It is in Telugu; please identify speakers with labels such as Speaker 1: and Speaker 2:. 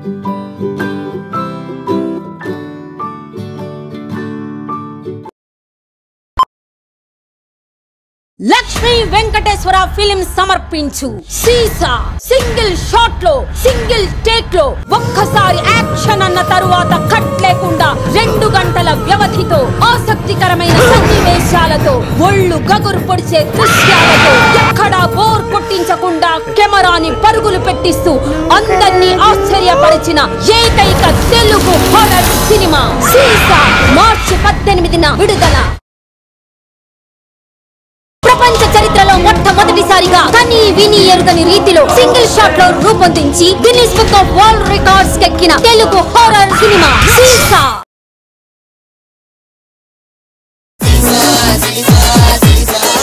Speaker 1: లక్ష్మీ వెంకటేశ్వర ఫిలిం సమర్పించు సీసా సింగిల్ షాట్ లో సింగిల్ టేక్ లో ఒక్కసారి యాక్షన్ అన్న తరువాత కట్ లేకుండా రెండు గంటల వ్యవధితో ఆసక్తికరమైన సన్నివేశాలతో ఒళ్ళు గగురు పొడిచే దృశ్యాలతో ఎక్కడా బోర్ కొట్టించకుండా కెమెరాని పరుగులు పెట్టిస్తూ అందరినీ ఆశ్చర్యపరిచిన ఏకైక తెలుగు హారర్ సినిమా సీసా మార్చి పద్దెనిమిదిన విడుదల ప్రపంచ చరిత్రలో మొట్టమొదటిసారిగా కని విని ఎరుగని రీతిలో సింగిల్ షాట్ లో రూపొందించి Guinness book of world records కెక్కిన Telugu horror cinema Sisa
Speaker 2: Sisa, sisa, sisa.